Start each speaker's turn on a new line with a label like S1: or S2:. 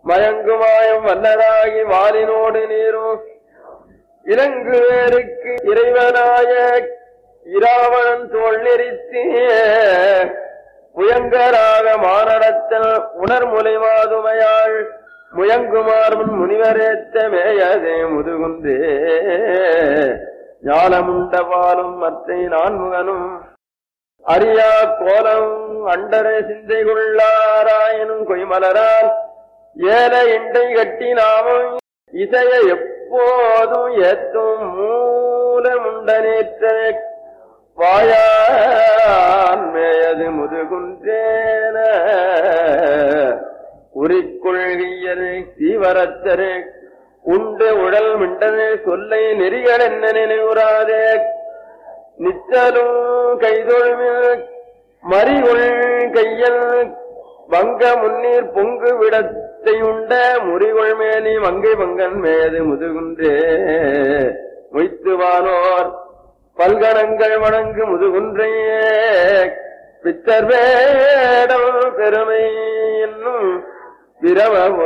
S1: மயங்குமாயம் வல்லராகி வாலினோடு நீரும் இலங்கு வேருக்கு இறைவனாய இராவணன் தோல் நெறித்திய புயங்கராக மானடத்தல் உணர்முலை மாதுமையாள் முயங்குமார்முன் முனிவரேத்த மேயதே முதுகுந்தே ஞானமுண்ட பாலும் மற்றை நான்முகனும் அறியா கோலம் அண்டர சிந்தை கொள்ளாராயினும் கொய்மலரால் ஏல இண்டை கட்டி நாமும் இசைய எப்போதும் ஏத்தும் மூலமுண்டனேற்ற வாயான்மேயது முதுகுன்றேன உரிக்கொள்கையரு தீவரத்தரு உண்டு உடல் மிண்டனே சொல்லை நெறிகள் என்ன நினைவுறாதே நிச்சலும் கைதொழுமில் மறிகொள் கையல் வங்க முன்னீர் பொங்கு விடத்தை உண்ட முறிகொள் மேனி மங்கை பங்கன் மேது முதுகுன்றே மொய்த்துவானோர் பல்கணங்கள் வணங்கு முதுகுன்றையே பித்தர் வேடம் பெருமை என்னும் பிரம